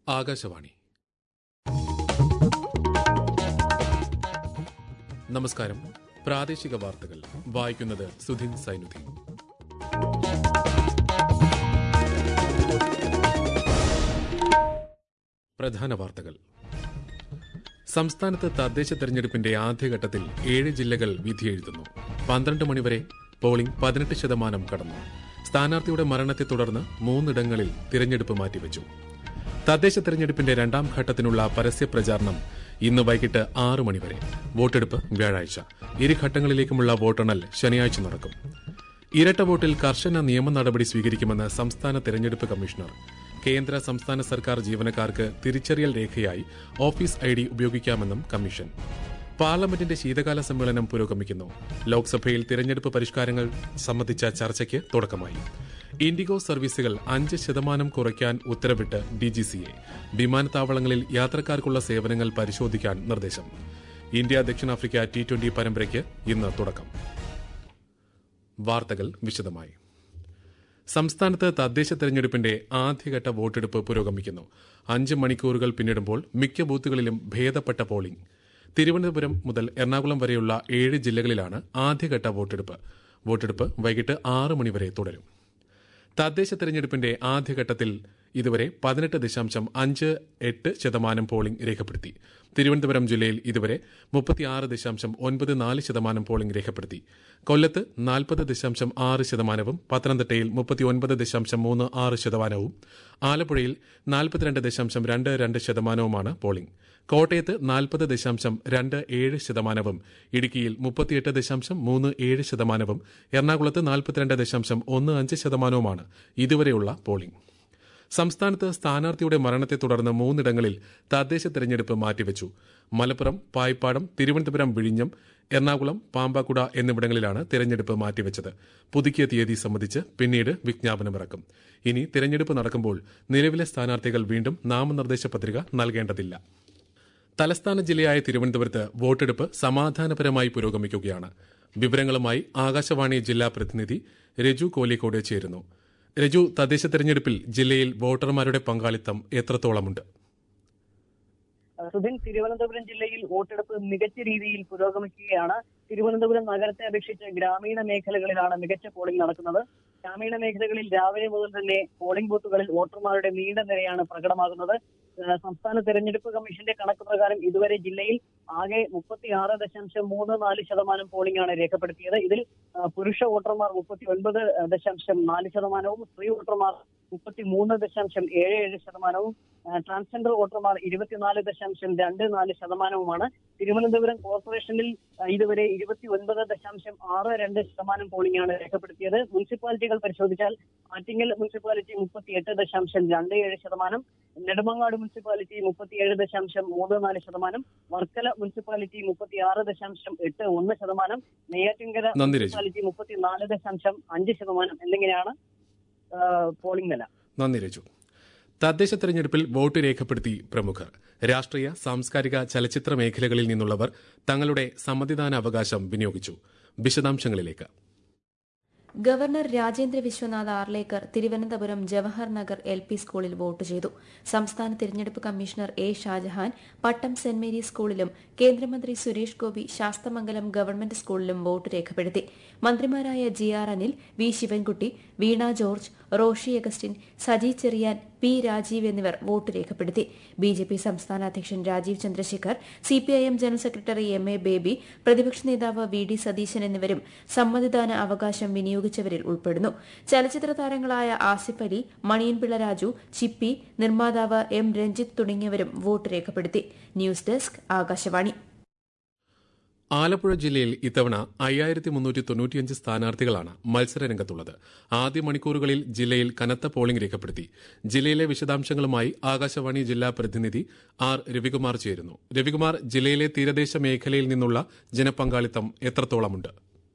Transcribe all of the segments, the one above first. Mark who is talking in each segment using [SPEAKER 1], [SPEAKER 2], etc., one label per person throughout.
[SPEAKER 1] ആകാശവാണി നമസ്കാരം പ്രാദേശിക വാർത്തകൾ വായിക്കുന്നത് സുധിൻ സൈനുദ്ദീൻ പ്രധാന വാർത്തകൾ സംസ്ഥാനത്ത് തദ്ദേശ തെരഞ്ഞെടുപ്പിന്റെ ആദ്യഘട്ടത്തിൽ ഏഴ് ജില്ലകൾ വിധിയെഴുതുന്നു പന്ത്രണ്ട് മണിവരെ പോളിംഗ് പതിനെട്ട് ശതമാനം കടന്നു സ്ഥാനാർത്ഥിയുടെ മരണത്തെ തുടർന്ന് മൂന്നിടങ്ങളിൽ തിരഞ്ഞെടുപ്പ് മാറ്റിവെച്ചു തദ്ദേശ തെരഞ്ഞെടുപ്പിന്റെ രണ്ടാം ഘട്ടത്തിനുള്ള പരസ്യ പ്രചാരണം ഇന്ന് വൈകിട്ട് ആറ് മണിവരെ വോട്ടെടുപ്പ് വ്യാഴാഴ്ച ഇരു ഘട്ടങ്ങളിലേക്കുമുള്ള വോട്ടെണ്ണൽ ശനിയാഴ്ച നടക്കും ഇരട്ട വോട്ടിൽ കർശന നിയമ നടപടി സ്വീകരിക്കുമെന്ന് സംസ്ഥാന തെരഞ്ഞെടുപ്പ് കമ്മീഷണർ കേന്ദ്ര സംസ്ഥാന സർക്കാർ ജീവനക്കാർക്ക് തിരിച്ചറിയൽ രേഖയായി ഓഫീസ് ഐ ഡി ഉപയോഗിക്കാമെന്നും കമ്മീഷൻ പാർലമെന്റിന്റെ ശീതകാല സമ്മേളനം പുരോഗമിക്കുന്നു ലോക്സഭയിൽ തിരഞ്ഞെടുപ്പ് പരിഷ്കാരങ്ങൾ സംബന്ധിച്ച ചർച്ചയ്ക്ക് തുടക്കമായി ഇൻഡിഗോ സർവീസുകൾ അഞ്ച് ശതമാനം കുറയ്ക്കാൻ ഉത്തരവിട്ട് ഡിജിസിഎ വിമാനത്താവളങ്ങളിൽ യാത്രക്കാർക്കുള്ള സേവനങ്ങൾ പരിശോധിക്കാൻ നിർദ്ദേശം ഇന്ത്യ ദക്ഷിണാഫ്രിക്ക ടി ട്വന്റി പരമ്പരയ്ക്ക് ഇന്ന് തുടക്കം വാർത്തകൾ വിശദമായി സംസ്ഥാനത്ത് തദ്ദേശ തെരഞ്ഞെടുപ്പിന്റെ ആദ്യഘട്ട വോട്ടെടുപ്പ് പുരോഗമിക്കുന്നു അഞ്ച് മണിക്കൂറുകൾ പിന്നിടുമ്പോൾ മിക്ക ബൂത്തുകളിലും ഭേദപ്പെട്ട പോളിംഗ് തിരുവനന്തപുരം മുതൽ എറണാകുളം വരെയുള്ള ഏഴ് ജില്ലകളിലാണ് ആദ്യഘട്ട വോട്ടെടുപ്പ് വോട്ടെടുപ്പ് വൈകിട്ട് ആറ് മണിവരെ തുടരും തദ്ദേശ തെരഞ്ഞെടുപ്പിന്റെ ആദ്യഘട്ടത്തിൽ ഇതുവരെ പതിനെട്ട് ദശാംശം അഞ്ച് എട്ട് ശതമാനം പോളിംഗ് രേഖപ്പെടുത്തി തിരുവനന്തപുരം ജില്ലയിൽ ഇതുവരെ മുപ്പത്തിയാറ് ദശാംശം ഒൻപത് നാല് ശതമാനം പോളിംഗ് രേഖപ്പെടുത്തി കൊല്ലത്ത് നാൽപ്പത് ദശാംശം ആറ് ശതമാനവും പത്തനംതിട്ടയിൽ മുപ്പത്തിയൊൻപത് ദശാംശം മൂന്ന് ആറ് ശതമാനവും ആലപ്പുഴയിൽ നാൽപ്പത്തിരണ്ട് ദശാംശം രണ്ട് രണ്ട് ശതമാനവുമാണ് പോളിംഗ് കോട്ടയത്ത് നാൽപ്പത് ദശാംശം രണ്ട് ഏഴ് ശതമാനവും ഇടുക്കിയിൽ മുപ്പത്തിയെട്ട് ദശാംശം മൂന്ന് ഏഴ് ശതമാനവും എറണാകുളത്ത് നാൽപ്പത്തിരണ്ട് ദശാംശം ഒന്ന് അഞ്ച് ശതമാനവുമാണ് ഇതുവരെയുള്ള പോളിംഗ് സംസ്ഥാനത്ത് സ്ഥാനാർത്ഥിയുടെ മരണത്തെ തുടർന്ന് മൂന്നിടങ്ങളിൽ തദ്ദേശ തെരഞ്ഞെടുപ്പ് മാറ്റിവെച്ചു മലപ്പുറം പായിപ്പാടം തിരുവനന്തപുരം വിഴിഞ്ഞം എറണാകുളം പാമ്പാക്കുട എന്നിവിടങ്ങളിലാണ് തെരഞ്ഞെടുപ്പ് മാറ്റിവെച്ചത് പുതുക്കിയ തീയതി സംബന്ധിച്ച് പിന്നീട് വിജ്ഞാപനമിറക്കും ഇനി തെരഞ്ഞെടുപ്പ് നടക്കുമ്പോൾ നിലവിലെ സ്ഥാനാർത്ഥികൾ വീണ്ടും നാമനിർദ്ദേശ പത്രിക നൽകേണ്ടതില്ല തലസ്ഥാന ജില്ലയായ തിരുവനന്തപുരത്ത് വോട്ടെടുപ്പ് സമാധാനപരമായി പുരോഗമിക്കുകയാണ് വിവരങ്ങളുമായി ആകാശവാണി ജില്ലാ പ്രതിനിധി രജു കോലിക്കോട് ചേരുന്നു രജു തദ്ദേശ തെരഞ്ഞെടുപ്പിൽ ജില്ലയിൽ വോട്ടർമാരുടെ പങ്കാളിത്തം എത്രത്തോളമുണ്ട്
[SPEAKER 2] സുധിൻ തിരുവനന്തപുരം ജില്ലയിൽ വോട്ടെടുപ്പ് മികച്ച രീതിയിൽ പുരോഗമിക്കുകയാണ് തിരുവനന്തപുരം നഗരത്തെ അപേക്ഷിച്ച് ഗ്രാമീണ മേഖലകളിലാണ് മികച്ച പോളിംഗ് നടക്കുന്നത് ഗ്രാമീണ മേഖലകളിൽ രാവിലെ മുതൽ തന്നെ പോളിംഗ് ബൂത്തുകളിൽ വോട്ടർമാരുടെ നീണ്ട നിരയാണ് പ്രകടമാകുന്നത് ഏഹ് സംസ്ഥാന തെരഞ്ഞെടുപ്പ് കമ്മീഷന്റെ കണക്ക് പ്രകാരം ഇതുവരെ ജില്ലയിൽ ആകെ മുപ്പത്തി ആറ് ദശാംശം മൂന്ന് നാല് ശതമാനം പോളിംഗ് ആണ് രേഖപ്പെടുത്തിയത് ഇതിൽ ആ, പുരുഷ വോട്ടർമാർ മുപ്പത്തി ഒൻപത് ദശാംശം നാല് ശതമാനവും സ്ത്രീ വോട്ടർമാർ മുപ്പത്തി മൂന്ന് ദശാംശം ഏഴ് ഏഴ് ശതമാനവും ആ, ട്രാൻസ്ജെൻഡർ വോട്ടർമാർ ഇരുപത്തിനാല് ദശാംശം രണ്ട് നാല് ശതമാനവുമാണ് തിരുവനന്തപുരം കോർപ്പറേഷനിൽ ആ, ഇതുവരെ ഇരുപത്തി ഒൻപത് ദശാംശം ആറ് രണ്ട് ശതമാനം പോളിംഗ് ആണ് രേഖപ്പെടുത്തിയത് മുനിസിപ്പാലിറ്റികൾ പരിശോധിച്ചാൽ ആറ്റിങ്ങൽ മുനിസിപ്പാലിറ്റി മുപ്പത്തിയെട്ട് ദശാംശം രണ്ട് ഏഴ് ശതമാനം നെടുമങ്ങാട് മുനിസിപ്പാലിറ്റി മുപ്പത്തിയേഴ് ദശാംശം മൂന്ന് നാല് ശതമാനം വർക്കല മുനിസിപ്പാലിറ്റി മുപ്പത്തിയാറ് ദശാംശം എട്ട് ഒന്ന് ശതമാനം നെയ്യാറ്റിൻകര
[SPEAKER 1] നന്ദി രജു
[SPEAKER 2] മുനിസിപ്പാലിറ്റി മുപ്പത്തിനാല് ദശാംശം അഞ്ച് ശതമാനം എന്നിങ്ങനെയാണ് ആ, പോളിംഗ് നില
[SPEAKER 1] നന്ദി രജു തദ്ദേശ തെരഞ്ഞെടുപ്പിൽ വോട്ട് രേഖപ്പെടുത്തി പ്രമുഖർ രാഷ്ട്രീയ സാംസ്കാരിക ചലച്ചിത്ര മേഖലകളിൽ നിന്നുള്ളവർ തങ്ങളുടെ സമ്മതിദാന അവകാശം വിനിയോഗിച്ചു വിശദാംശങ്ങളിലേക്ക്
[SPEAKER 3] governor Rajendra Vishwanath Arlekar Thiruvananthapuram Jawahar Nagar L P സ്കൂളിൽ വോട്ട് ചെയ്തു സംസ്ഥാന തിരഞ്ഞെടുപ്പ് കമ്മീഷണർ എ ഷാജഹാൻ പട്ടം സെന്റ് മേരീസ് സ്കൂളിലും കേന്ദ്രമന്ത്രി സുരേഷ് ഗോപി ശാസ്തമംഗലം ഗവൺമെന്റ് സ്കൂളിലും വോട്ട് രേഖപ്പെടുത്തി മന്ത്രിമാരായ G R Anil V Sivankutty Veena George Roshy Augustine Saji Cherian P Rajeev എന്നിവർ വോട്ട് രേഖപ്പെടുത്തി ബി ജെ പി സംസ്ഥാന അധ്യക്ഷൻ Rajeev Chandrasekhar C P I M general secretary M A Baby പ്രതിപക്ഷ നേതാവ് വി ഡി സതീശൻ എന്നിവരും സമ്മതിദാന അവകാശം വിനിയോഗിച്ചവരിൽ ഉൾപ്പെടുന്നു ചലച്ചിത്ര താരങ്ങളായ ആസിഫ് അലി മണിയൻപിള്ള രാജു ചിപ്പി നിർമ്മാതാവ് എം രഞ്ജിത്ത് തുടങ്ങിയവരും വോട്ട് രേഖപ്പെടുത്തി ന്യൂസ് ഡെസ്ക് ആകാശവാണി
[SPEAKER 1] ആലപ്പുഴ ജില്ലയിൽ ഇത്തവണ അയ്യായിരത്തി മുന്നൂറ്റി തൊണ്ണൂറ്റിയഞ്ച് സ്ഥാനാർത്ഥികളാണ് മത്സരരംഗത്തുള്ളത് ആദ്യ മണിക്കൂറുകളിൽ ജില്ലയിൽ കനത്ത പോളിംഗ് രേഖപ്പെടുത്തി ജില്ലയിലെ വിശദാംശങ്ങളുമായി ആകാശവാണി ജില്ലാ പ്രതിനിധി ആർ രവികുമാർ ചേരുന്നു രവികുമാർ ജില്ലയിലെ തീരദേശ മേഖലയിൽ നിന്നുള്ള ജനപങ്കാളിത്തം എത്രത്തോളമുണ്ട്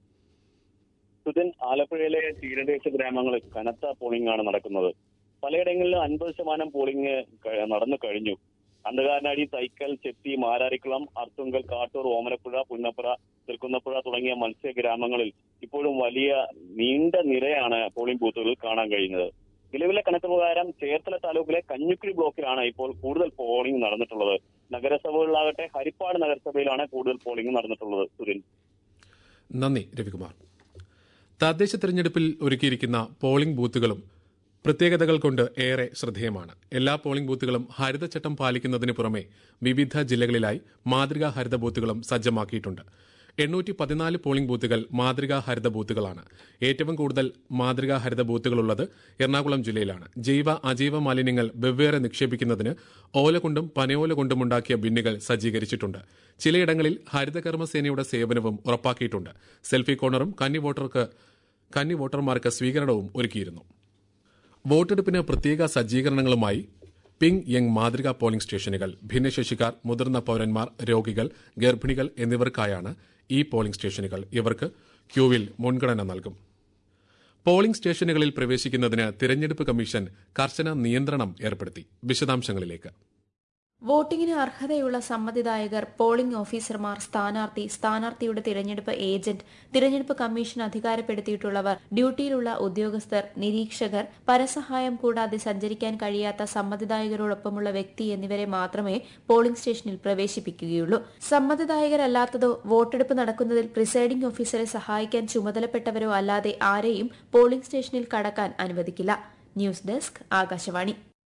[SPEAKER 4] സുധൻ ആലപ്പുഴയിലെ തീരദേശ ഗ്രാമങ്ങളിൽ കനത്ത പോളിംഗ് ആണ് നടക്കുന്നത് പലയിടങ്ങളിലും അൻപത് ശതമാനം പോളിംഗ് ക- നടന്നു കഴിഞ്ഞു അന്ധകാരനാടി തൈക്കൽ ചെത്തി മാരാരിക്കുളം അർത്തുങ്കൽ കാട്ടൂർ ഓമനപ്പുഴ പുന്നപ്പുഴ തൃക്കുന്നപ്പുഴ തുടങ്ങിയ മത്സ്യ ഗ്രാമങ്ങളിൽ ഇപ്പോഴും വലിയ നീണ്ട നിരയാണ് പോളിംഗ് ബൂത്തുകളിൽ കാണാൻ കഴിയുന്നത് നിലവിലെ കണക്ക് പ്രകാരം ചേർത്തല താലൂക്കിലെ കഞ്ഞുക്കുഴി ബ്ലോക്കിലാണ് ഇപ്പോൾ കൂടുതൽ പോളിംഗ് നടന്നിട്ടുള്ളത് നഗരസഭകളിലാകട്ടെ ഹരിപ്പാട് നഗരസഭയിലാണ് കൂടുതൽ പോളിംഗ് നടന്നിട്ടുള്ളത് സുനിൽ
[SPEAKER 1] നന്ദി രവികുമാർ തദ്ദേശ തെരഞ്ഞെടുപ്പിൽ ഒരുക്കിയിരിക്കുന്ന പോളിംഗ് ബൂത്തുകളും പ്രത്യേകതകൾ കൊണ്ട് ഏറെ ശ്രദ്ധേയമാണ് എല്ലാ പോളിംഗ് ബൂത്തുകളും ഹരിതചട്ടം പാലിക്കുന്നതിന് പുറമെ വിവിധ ജില്ലകളിലായി മാതൃകാ ഹരിത ബൂത്തുകളും സജ്ജമാക്കിയിട്ടുണ്ട് എണ്ണൂറ്റി പതിനാല് പോളിംഗ് ബൂത്തുകൾ മാതൃകാ ഹരിത ബൂത്തുകളാണ് ഏറ്റവും കൂടുതൽ മാതൃകാ ഹരിത ബൂത്തുകളുള്ളത് എറണാകുളം ജില്ലയിലാണ് ജൈവ അജൈവ മാലിന്യങ്ങൾ വെവ്വേറെ നിക്ഷേപിക്കുന്നതിന് ഓല കൊണ്ടും പനയോല കൊണ്ടും ഉണ്ടാക്കിയ ബിന്നുകൾ സജ്ജീകരിച്ചിട്ടുണ്ട് ചിലയിടങ്ങളിൽ ഹരിതകർമ്മസേനയുടെ സേവനവും ഉറപ്പാക്കിയിട്ടുണ്ട് സെൽഫി കോർണറും കന്നി വോട്ടർക്ക് കന്നി വോട്ടർമാർക്ക് സ്വീകരണവും ഒരുക്കിയിരുന്നു വോട്ടെടുപ്പിന് പ്രത്യേക സജ്ജീകരണങ്ങളുമായി പിങ് യങ് മാതൃകാ പോളിംഗ് സ്റ്റേഷനുകൾ ഭിന്നശേഷിക്കാർ മുതിർന്ന പൌരന്മാർ രോഗികൾ ഗർഭിണികൾ എന്നിവർക്കായാണ് ഈ പോളിംഗ് സ്റ്റേഷനുകൾ ഇവർക്ക് ക്യൂവിൽ മുൻഗണന നൽകും പോളിംഗ് സ്റ്റേഷനുകളിൽ പ്രവേശിക്കുന്നതിന് തിരഞ്ഞെടുപ്പ് കമ്മീഷൻ കർശന നിയന്ത്രണം ഏർപ്പെടുത്തി വിശദാംശങ്ങളിലേക്ക്
[SPEAKER 3] വോട്ടിംഗിന് അർഹതയുള്ള സമ്മതിദായകർ പോളിംഗ് ഓഫീസർമാർ സ്ഥാനാർത്ഥി സ്ഥാനാർത്ഥിയുടെ തിരഞ്ഞെടുപ്പ് ഏജന്റ് തിരഞ്ഞെടുപ്പ് കമ്മീഷൻ അധികാരപ്പെടുത്തിയിട്ടുള്ളവർ ഡ്യൂട്ടിയിലുള്ള ഉദ്യോഗസ്ഥർ നിരീക്ഷകർ പരസഹായം കൂടാതെ സഞ്ചരിക്കാൻ കഴിയാത്ത സമ്മതിദായകരോടൊപ്പമുള്ള വ്യക്തി എന്നിവരെ മാത്രമേ പോളിംഗ് സ്റ്റേഷനിൽ പ്രവേശിപ്പിക്കുകയുള്ളൂ സമ്മതിദായകരല്ലാത്തതോ വോട്ടെടുപ്പ് നടക്കുന്നതിൽ പ്രിസൈഡിംഗ് ഓഫീസറെ സഹായിക്കാൻ ചുമതലപ്പെട്ടവരോ അല്ലാതെ ആരെയും പോളിംഗ് സ്റ്റേഷനിൽ കടക്കാൻ അനുവദിക്കില്ല ന്യൂസ് ഡെസ്ക് ആകാശവാണി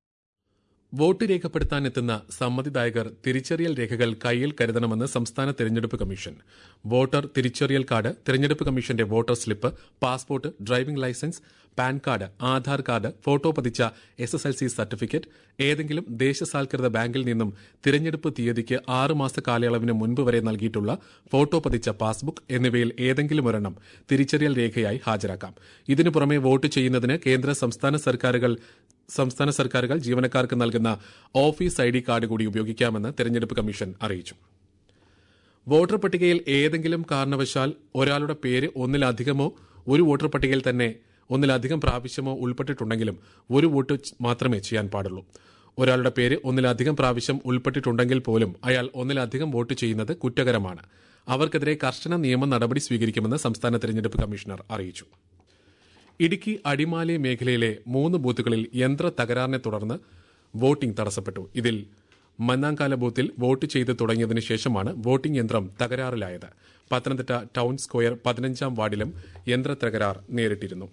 [SPEAKER 1] വോട്ട് രേഖപ്പെടുത്താനെത്തുന്ന സമ്മതിദായകർ തിരിച്ചറിയൽ രേഖകൾ കയ്യിൽ കരുതണമെന്ന് സംസ്ഥാന തെരഞ്ഞെടുപ്പ് കമ്മീഷൻ വോട്ടർ തിരിച്ചറിയൽ കാർഡ് തെരഞ്ഞെടുപ്പ് കമ്മീഷന്റെ voter slip passport driving licence PAN card Aadhaar card photo പതിച്ച S S L C certificate ഏതെങ്കിലും ദേശസാൽകൃത ബാങ്കിൽ നിന്നും തിരഞ്ഞെടുപ്പ് തീയതിക്ക് ആറ് മാസ കാലയളവിന് മുൻപ് വരെ നൽകിയിട്ടുള്ള ഫോട്ടോ പതിച്ച പാസ്ബുക്ക് എന്നിവയിൽ ഏതെങ്കിലും ഒരെണ്ണം തിരിച്ചറിയൽ രേഖയായി ഹാജരാക്കാം ഇതിനു പുറമെ വോട്ട് ചെയ്യുന്നതിന് കേന്ദ്ര സംസ്ഥാന സർക്കാരുകൾ സംസ്ഥാന സർക്കാരുകൾ ജീവനക്കാർക്ക് നൽകുന്ന ഓഫീസ് ഐ ഡി കാർഡ് കൂടി ഉപയോഗിക്കാമെന്ന് തെരഞ്ഞെടുപ്പ് കമ്മീഷൻ അറിയിച്ചു വോട്ടർ പട്ടികയിൽ ഏതെങ്കിലും കാരണവശാൽ ഒരാളുടെ പേര് ഒന്നിലധികമോ ഒരു വോട്ടർ പട്ടികയിൽ തന്നെ ഒന്നിലധികം പ്രാവശ്യമോ ഉൾപ്പെട്ടിട്ടുണ്ടെങ്കിലും ഒരു വോട്ട് മാത്രമേ ചെയ്യാൻ പാടുള്ളൂ ഒരാളുടെ പേര് ഒന്നിലധികം പ്രാവശ്യം ഉൾപ്പെട്ടിട്ടുണ്ടെങ്കിൽ പോലും അയാൾ ഒന്നിലധികം വോട്ട് ചെയ്യുന്നത് കുറ്റകരമാണ് അവർക്കെതിരെ കർശന നിയമ നടപടി സ്വീകരിക്കുമെന്ന് സംസ്ഥാന തെരഞ്ഞെടുപ്പ് കമ്മീഷണർ അറിയിച്ചു ഇടുക്കി അടിമാലി മേഖലയിലെ മൂന്ന് ബൂത്തുകളിൽ യന്ത്ര തകരാറിനെ തുടർന്ന് വോട്ടിംഗ് തടസ്സപ്പെട്ടു ഇതിൽ മന്നാങ്കാല ബൂത്തിൽ വോട്ട് ചെയ്ത് തുടങ്ങിയതിനു ശേഷമാണ് വോട്ടിംഗ് യന്ത്രം തകരാറിലായത് പത്തനംതിട്ട ടൌൺ സ്ക്വയർ പതിനഞ്ചാം വാർഡിലും യന്ത്ര തകരാർ നേരിട്ടിരുന്നു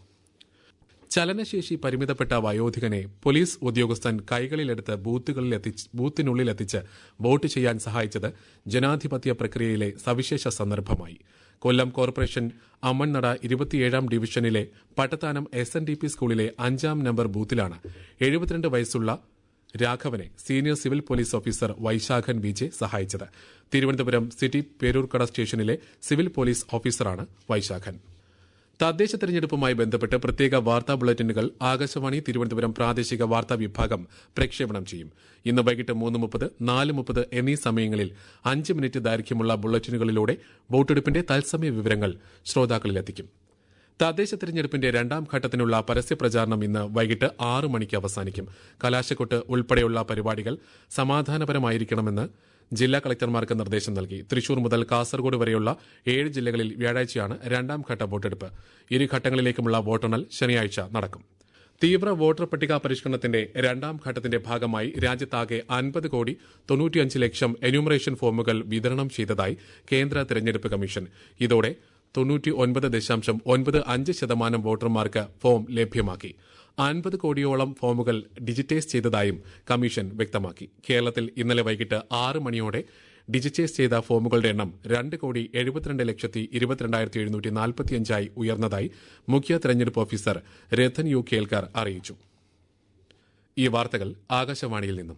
[SPEAKER 1] ചലനശേഷി പരിമിതപ്പെട്ട വയോധികനെ പോലീസ് ഉദ്യോഗസ്ഥൻ കൈകളിലെടുത്ത് ബൂത്തുകളിൽ എത്തിച്ച് ബൂത്തിനുള്ളിൽ എത്തിച്ച് വോട്ട് ചെയ്യാൻ സഹായിച്ചത് ജനാധിപത്യ പ്രക്രിയയിലെ സവിശേഷ സന്ദർഭമായി കൊല്ലം കോർപ്പറേഷൻ അമ്മൺനട ഇരുപത്തിയേഴാം ഡിവിഷനിലെ Pattathanam S N D P സ്കൂളിലെ അഞ്ചാം നമ്പർ ബൂത്തിലാണ് എഴുപത്തിരണ്ട് വയസ്സുള്ള രാഘവനെ senior civil police officer Vaishakhan Vijay സഹായിച്ചത് തിരുവനന്തപുരം സിറ്റി പേരൂർക്കട സ്റ്റേഷനിലെ സിവിൽ പോലീസ് ഓഫീസറാണ് വൈശാഖൻ തദ്ദേശ തെരഞ്ഞെടുപ്പുമായി ബന്ധപ്പെട്ട് പ്രത്യേക വാർത്താ ബുള്ളറ്റിനുകൾ ആകാശവാണി തിരുവനന്തപുരം പ്രാദേശിക വാർത്താ വിഭാഗം പ്രക്ഷേപണം ചെയ്യും ഇന്ന് വൈകിട്ട് മൂന്ന് മുപ്പത് നാല് മുപ്പത് എന്നീ സമയങ്ങളിൽ അഞ്ച് മിനിറ്റ് ദൈർഘ്യമുള്ള ബുള്ളറ്റിനുകളിലൂടെ വോട്ടെടുപ്പിന്റെ തത്സമയ വിവരങ്ങൾ ശ്രോതാക്കളിലെത്തിക്കും തദ്ദേശ തെരഞ്ഞെടുപ്പിന്റെ രണ്ടാം ഘട്ടത്തിനുള്ള പരസ്യ പ്രചാരണം ഇന്ന് വൈകിട്ട് ആറ് മണിക്ക് അവസാനിക്കും കലാശക്കൊട്ട് ഉൾപ്പെടെയുള്ള പരിപാടികൾ സമാധാനപരമായിരിക്കണമെന്ന് ജില്ലാ കളക്ടർമാർക്ക് നിർദ്ദേശം നൽകി തൃശൂർ മുതൽ കാസർഗോഡ് വരെയുള്ള ഏഴ് ജില്ലകളിൽ വ്യാഴാഴ്ചയാണ് രണ്ടാം ഘട്ട വോട്ടെടുപ്പ് ഇരു ഘട്ടങ്ങളിലേക്കുമുള്ള വോട്ടെണ്ണൽ ശനിയാഴ്ച നടക്കും തീവ്ര വോട്ടർ പട്ടിക പരിഷ്കരണത്തിന്റെ രണ്ടാം ഘട്ടത്തിന്റെ ഭാഗമായി രാജ്യത്താകെ അൻപത് കോടി തൊണ്ണൂറ്റിയഞ്ച് ലക്ഷം എന്യൂമറേഷൻ ഫോമുകൾ വിതരണം ചെയ്തതായി കേന്ദ്ര തെരഞ്ഞെടുപ്പ് കമ്മീഷൻ ഇതോടെ തൊണ്ണൂറ്റി ഒൻപത് ദശാംശം ഒൻപത് അഞ്ച് ശതമാനം വോട്ടർമാർക്ക് ഫോം ലഭ്യമാക്കി അൻപത് കോടിയോളം ഫോമുകൾ ഡിജിറ്റൈസ് ചെയ്തതായും കമ്മീഷൻ വ്യക്തമാക്കി കേരളത്തിൽ ഇന്നലെ വൈകിട്ട് ആറ് മണിയോടെ ഡിജിറ്റൈസ് ചെയ്ത ഫോമുകളുടെ എണ്ണം രണ്ട് കോടി എഴുപത്തിരണ്ട് ലക്ഷത്തി ഇരുപത്തിരണ്ടായിരത്തി എഴുന്നൂറ്റി നാൽപ്പത്തിയഞ്ചായി ഉയർന്നതായി മുഖ്യ തെരഞ്ഞെടുപ്പ് ഓഫീസർ രഥൻ യു കേൽക്കർ അറിയിച്ചു ഈ വാർത്തകൾ ആകാശവാണിയിൽ നിന്നും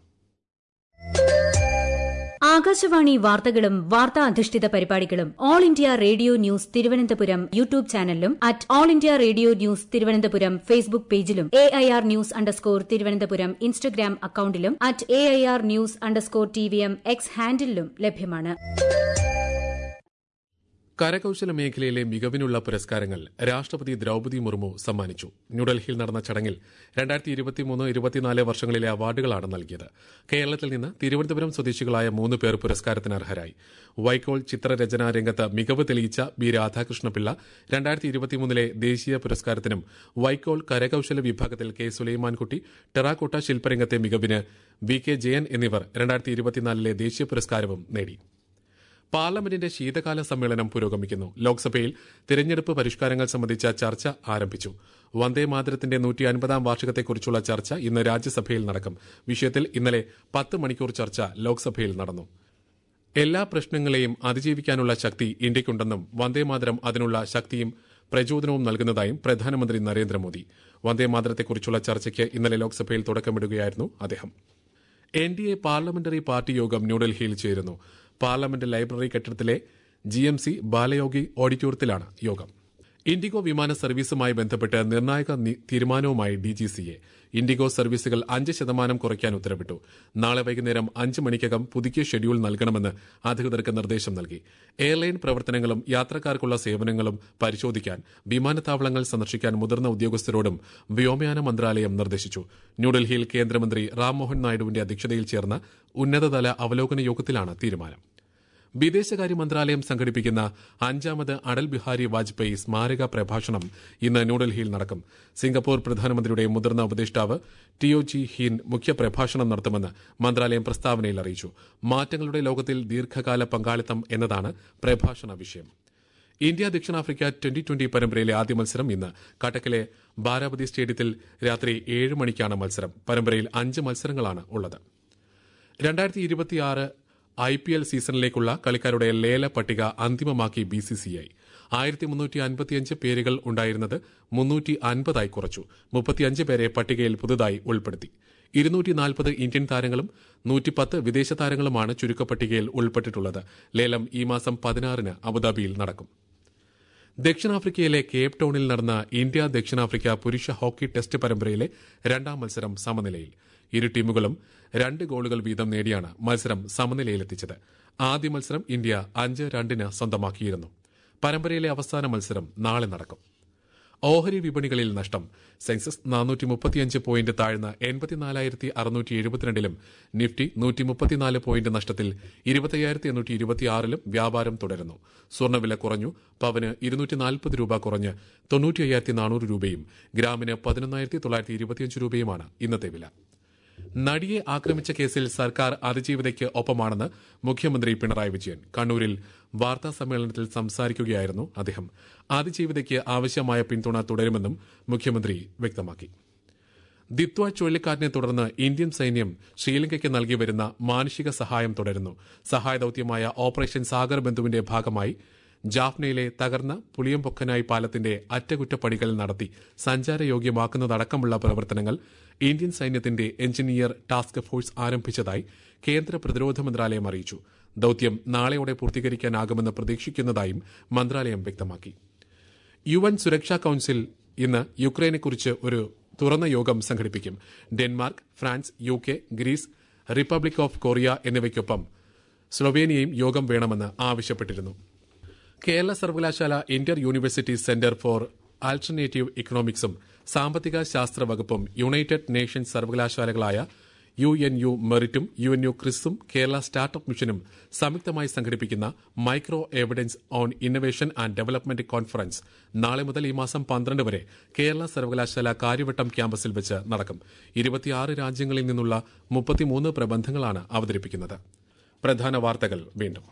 [SPEAKER 5] ആകാശവാണി വാർത്തകളും വാർത്താ അധിഷ്ഠിത പരിപാടികളും all India radio news Thiruvananthapuram YouTube ചാനലിലും at all India radio news Thiruvananthapuram Facebook പേജിലും A I R news underscore Thiruvananthapuram Instagram അക്കൌണ്ടിലും at A I R news underscore T V M X ഹാൻഡിലും ലഭ്യമാണ്
[SPEAKER 1] കരകൌശല മേഖലയിലെ മികവിനുള്ള പുരസ്കാരങ്ങൾ രാഷ്ട്രപതി ദ്രൌപതി മുർമു സമ്മാനിച്ചു ന്യൂഡൽഹിയിൽ നടന്ന ചടങ്ങിൽ രണ്ടായിരത്തി ഇരുപത്തിമൂന്ന് ഇരുപത്തിനാല് വർഷങ്ങളിലെ അവാർഡുകളാണ് നൽകിയത് കേരളത്തിൽ നിന്ന് തിരുവനന്തപുരം സ്വദേശികളായ മൂന്ന് പേർ പുരസ്കാരത്തിന് അർഹരായി വൈക്കോൽ ചിത്രരചനാ രംഗത്ത് മികവ് തെളിയിച്ച ബി രാധാകൃഷ്ണപിള്ള രണ്ടായിരത്തി ഇരുപത്തിമൂന്നിലെ ദേശീയ പുരസ്കാരത്തിനും വൈക്കോൽ കരകൌശല വിഭാഗത്തിൽ കെ സുലൈമാൻകുട്ടി ടെറാക്കോട്ട ശില്പരംഗത്തെ മികവിന് വി കെ ജയൻ എന്നിവർ രണ്ടായിരത്തി ഇരുപത്തിനാലിലെ ദേശീയ പുരസ്കാരവും നേടി പാർലമെന്റിന്റെ ശീതകാല സമ്മേളനം പുരോഗമിക്കുന്നു ലോക്സഭയിൽ തിരഞ്ഞെടുപ്പ് പരിഷ്കാരങ്ങൾ സംബന്ധിച്ച ചർച്ച ആരംഭിച്ചു വന്ദേ മാതരത്തിന്റെ നൂറ്റി അൻപതാം വാർഷികത്തെക്കുറിച്ചുള്ള ചർച്ച ഇന്ന് രാജ്യസഭയിൽ നടക്കും വിഷയത്തിൽ ഇന്നലെ പത്ത് മണിക്കൂർ ചർച്ച ലോക്സഭയിൽ നടന്നു എല്ലാ പ്രശ്നങ്ങളെയും അതിജീവിക്കാനുള്ള ശക്തി ഇന്ത്യയ്ക്കുണ്ടെന്നും വന്ദേമാതരം അതിനുള്ള ശക്തിയും പ്രചോദനവും നൽകുന്നതായും പ്രധാനമന്ത്രി നരേന്ദ്രമോദി വന്ദേമാതരത്തെക്കുറിച്ചുള്ള ചർച്ചയ്ക്ക് ഇന്നലെ ലോക്സഭയിൽ തുടക്കമിടുകയായിരുന്നു അദ്ദേഹം N D A parliamentary party യോഗം ന്യൂഡൽഹിയിൽ ചേരുന്നു പാർലമെന്റ് ലൈബ്രറി കെട്ടിടത്തിലെ ജി എം സി ബാലയോഗി ഓഡിറ്റോറിയത്തിലാണ് യോഗം ഇൻഡിഗോ വിമാന സർവീസുമായി ബന്ധപ്പെട്ട് നിർണായക നി- തീരുമാനവുമായി ഡിജിസിഎ ഇൻഡിഗോ സർവീസുകൾ അഞ്ച് ശതമാനം കുറയ്ക്കാൻ ഉത്തരവിട്ടു നാളെ വൈകുന്നേരം അഞ്ച് മണിക്കകം പുതുക്കിയ ഷെഡ്യൂൾ നൽകണമെന്ന് അധികൃതർക്ക് നിർദ്ദേശം നൽകി എയർലൈൻ പ്രവർത്തനങ്ങളും യാത്രക്കാർക്കുള്ള സേവനങ്ങളും പരിശോധിക്കാൻ വിമാനത്താവളങ്ങൾ സന്ദർശിക്കാൻ മുതിർന്ന ഉദ്യോഗസ്ഥരോടും വ്യോമയാന മന്ത്രാലയം നിർദ്ദേശിച്ചു ന്യൂഡൽഹിയിൽ കേന്ദ്രമന്ത്രി റാംമോഹൻ നായിഡുവിന്റെ അധ്യക്ഷതയിൽ ചേർന്ന ഉന്നതതല അവലോകന യോഗത്തിലാണ് തീരുമാനം വിദേശകാര്യ മന്ത്രാലയം സംഘടിപ്പിക്കുന്ന അഞ്ചാമത് അടൽ ബിഹാരി വാജ്പേയി സ്മാരക പ്രഭാഷണം ഇന്ന് ന്യൂഡൽഹിയിൽ നടക്കും സിംഗപ്പൂർ പ്രധാനമന്ത്രിയുടെ മുതിർന്ന ഉപദേഷ്ടാവ് ടിഒ ജി ഹീൻ മുഖ്യ പ്രഭാഷണം നടത്തുമെന്ന് മന്ത്രാലയം പ്രസ്താവനയിൽ അറിയിച്ചു മാറ്റങ്ങളുടെ ലോകത്തിൽ ദീർഘകാല പങ്കാളിത്തം എന്നതാണ് പ്രഭാഷണ വിഷയം ഇന്ത്യ ദക്ഷിണാഫ്രിക്ക ട്വന്റി ട്വന്റി പരമ്പരയിലെ ആദ്യ മത്സരം ഇന്ന് കട്ടക്കിലെ ബാരാബതി സ്റ്റേഡിയത്തിൽ രാത്രി ഏഴ് മണിക്കാണ് മത്സരം പരമ്പരയിൽ അഞ്ച് മത്സരങ്ങളാണ് ഉള്ളത് രണ്ടായിരത്തി ഇരുപത്തിയാറ് ഐ പി എൽ സീസണിലേക്കുള്ള കളിക്കാരുടെ ലേല പട്ടിക അന്തിമമാക്കി ബി സി സി ഐ ആയിരത്തി മുന്നൂറ്റി അൻപത്തിയഞ്ച് പേരുകൾ ഉണ്ടായിരുന്നത് മുന്നൂറ്റി അൻപതായി കുറച്ചു മുപ്പത്തിയഞ്ച് പേരെ പട്ടികയിൽ പുതുതായി ഉൾപ്പെടുത്തി ഇരുന്നൂറ്റി നാൽപ്പത് ഇന്ത്യൻ താരങ്ങളും നൂറ്റിപ്പത്ത് വിദേശ താരങ്ങളുമാണ് ചുരുക്കപ്പട്ടികയിൽ ഉൾപ്പെട്ടിട്ടുള്ളത് ലേലം ഈ മാസം പതിനാറിന് അബുദാബിയിൽ നടക്കും ദക്ഷിണാഫ്രിക്കയിലെ കേപ്പ് ടൌണിൽ നടന്ന ഇന്ത്യ ദക്ഷിണാഫ്രിക്ക പുരുഷ ഹോക്കി ടെസ്റ്റ് പരമ്പരയിലെ രണ്ടാം മത്സരം സമനിലയിൽ ഇരു ടീമുകളും രണ്ട് ഗോളുകൾ വീതം നേടിയാണ് മത്സരം സമനിലയിലെത്തിച്ചത് ആദ്യ മത്സരം ഇന്ത്യ അഞ്ച് രണ്ടിന് സ്വന്തമാക്കിയിരുന്നു പരമ്പരയിലെ അവസാന മത്സരം നാളെ നടക്കും ഓഹരി വിപണികളിൽ നഷ്ടം സെൻസസ് നാനൂറ്റി മുപ്പത്തിയഞ്ച് പോയിന്റ് താഴ്ന്ന എൺപത്തിനാലായിരത്തി അറുന്നൂറ്റി എഴുപത്തിരണ്ടിലും നിഫ്റ്റി നൂറ്റി മുപ്പത്തിനാല് പോയിന്റ് നഷ്ടത്തിൽ ഇരുപത്തയ്യായിരത്തി എണ്ണൂറ്റി ഇരുപത്തിയാറിലും വ്യാപാരം തുടരുന്നു സ്വർണ്ണവില കുറഞ്ഞു പവന് ഇരുന്നൂറ്റി നാൽപ്പത് രൂപ കുറഞ്ഞ് തൊണ്ണൂറ്റി അയ്യായിരത്തി നാനൂറ് രൂപയും ഗ്രാമിന് പതിനൊന്നായിരത്തി തൊള്ളായിരത്തി ഇരുപത്തിയഞ്ച് രൂപയുമാണ് ഇന്നത്തെ വില നടിയെ ആക്രമിച്ച കേസിൽ സർക്കാർ അതിജീവിതയ്ക്ക് ഒപ്പമാണെന്ന് മുഖ്യമന്ത്രി പിണറായി വിജയൻ കണ്ണൂരിൽ വാർത്താ സമ്മേളനത്തിൽ സംസാരിക്കുകയായിരുന്നു അദ്ദേഹം അതിജീവിതയ്ക്ക് ആവശ്യമായ പിന്തുണ തുടരുമെന്നും മുഖ്യമന്ത്രി വ്യക്തമാക്കി ദിത്വ ചുഴലിക്കാറ്റിനെ തുടർന്ന് ഇന്ത്യൻ സൈന്യം ശ്രീലങ്കയ്ക്ക് നൽകി വരുന്ന മാനുഷിക സഹായം തുടരുന്നു സഹായ ദൌത്യമായ ഓപ്പറേഷൻ സാഗർ ബന്ധുവിന്റെ ഭാഗമായി ജാഫ്നയിലെ തകർന്ന പുളിയംപൊക്കനായി പാലത്തിന്റെ അറ്റകുറ്റപ്പണികൾ നടത്തി സഞ്ചാരയോഗ്യമാക്കുന്നതടക്കമുള്ള പ്രവർത്തനങ്ങൾ ഇന്ത്യൻ സൈന്യത്തിന്റെ എഞ്ചിനീയർ ടാസ്ക് ഫോഴ്സ് ആരംഭിച്ചതായി കേന്ദ്ര പ്രതിരോധ മന്ത്രാലയം അറിയിച്ചു ദൌത്യം നാളെയോടെ പൂർത്തീകരിക്കാനാകുമെന്ന് പ്രതീക്ഷിക്കുന്നതായും മന്ത്രാലയം വ്യക്തമാക്കി യു എൻ സുരക്ഷാ കൌൺസിൽ ഇന്ന് യുക്രൈനെക്കുറിച്ച് ഒരു തുറന്ന യോഗം സംഘടിപ്പിക്കും Denmark France U K Greece Republic of Korea എന്നിവയ്ക്കൊപ്പം സ്ലൊവേനിയയും യോഗം വേണമെന്ന് ആവശ്യപ്പെട്ടിരുന്നു കേരള സർവകലാശാല inter university centre for alternative ഇക്കണോമിക്സും സാമ്പത്തിക ശാസ്ത്ര വകുപ്പും യുണൈറ്റഡ് നേഷൻസ് സർവകലാശാലകളായ യു എൻ യു മെറിറ്റും യു എൻ യു ക്രിസും കേരള സ്റ്റാർട്ടപ്പ് മിഷനും സംയുക്തമായി സംഘടിപ്പിക്കുന്ന micro evidence on innovation and development conference നാളെ മുതൽ ഈ മാസം പന്ത്രണ്ട് വരെ കേരള സർവകലാശാല കാര്യവട്ടം ക്യാമ്പസിൽ വെച്ച് നടക്കും ഇരുപത്തിയാറ് രാജ്യങ്ങളിൽ നിന്നുള്ള മുപ്പത്തിമൂന്ന് പ്രബന്ധങ്ങളാണ് അവതരിപ്പിക്കുന്നത് പ്രധാന വാർത്തകൾ വീണ്ടും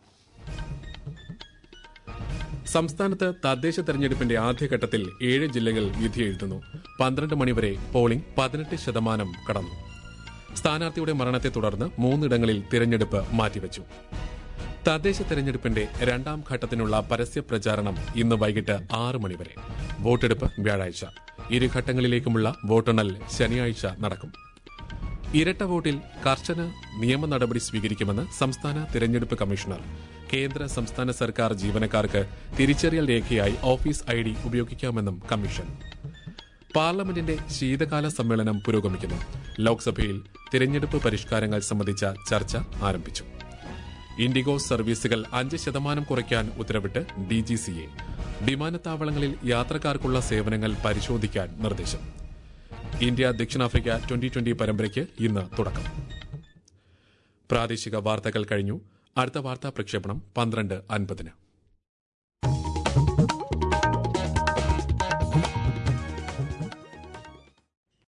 [SPEAKER 1] സംസ്ഥാനത്ത് തദ്ദേശ തെരഞ്ഞെടുപ്പിന്റെ ആദ്യഘട്ടത്തിൽ ഏഴ് ജില്ലകൾ വിധിയെഴുതുന്നു പന്ത്രണ്ട് മണിവരെ പോളിംഗ് പതിനെട്ട് ശതമാനം കടന്നു സ്ഥാനാർത്ഥിയുടെ മരണത്തെ തുടർന്ന് മൂന്നിടങ്ങളിൽ തിരഞ്ഞെടുപ്പ് മാറ്റിവച്ചു തദ്ദേശ തെരഞ്ഞെടുപ്പിന്റെ രണ്ടാം ഘട്ടത്തിനുള്ള പരസ്യ പ്രചാരണം ഇന്ന് വൈകിട്ട് ആറ് മണിവരെ വോട്ടെടുപ്പ് വ്യാഴാഴ്ച ഇരു ഘട്ടങ്ങളിലേക്കുമുള്ള വോട്ടെണ്ണൽ ശനിയാഴ്ച നടക്കും ഇരട്ട വോട്ടിൽ കർശന നിയമ നടപടി സ്വീകരിക്കുമെന്ന് സംസ്ഥാന തിരഞ്ഞെടുപ്പ് കമ്മീഷണർ കേന്ദ്ര സംസ്ഥാന സർക്കാർ ജീവനക്കാർക്ക് തിരിച്ചറിയൽ രേഖയായി ഓഫീസ് ഐ ഡി ഉപയോഗിക്കാമെന്നും കമ്മീഷൻ പാർലമെന്റിന്റെ ശീതകാല സമ്മേളനം പുരോഗമിക്കുന്നു ലോക്സഭയിൽ തിരഞ്ഞെടുപ്പ് പരിഷ്കാരങ്ങൾ സംബന്ധിച്ച ചർച്ച ആരംഭിച്ചു ഇൻഡിഗോ സർവീസുകൾ അഞ്ച് ശതമാനം കുറയ്ക്കാൻ ഉത്തരവിട്ട് ഡിജിസിഎ വിമാനത്താവളങ്ങളിൽ യാത്രക്കാർക്കുള്ള സേവനങ്ങൾ പരിശോധിക്കാൻ നിർദ്ദേശം ഇന്ത്യ ദക്ഷിണാഫ്രിക്ക ട്വന്റി ട്വന്റി പരമ്പരയ്ക്ക് ഇന്ന് തുടക്കം പ്രാദേശിക വാർത്തകൾ കഴിഞ്ഞു അടുത്ത വാർത്താ പ്രക്ഷേപണം പന്ത്രണ്ട് അൻപതിന്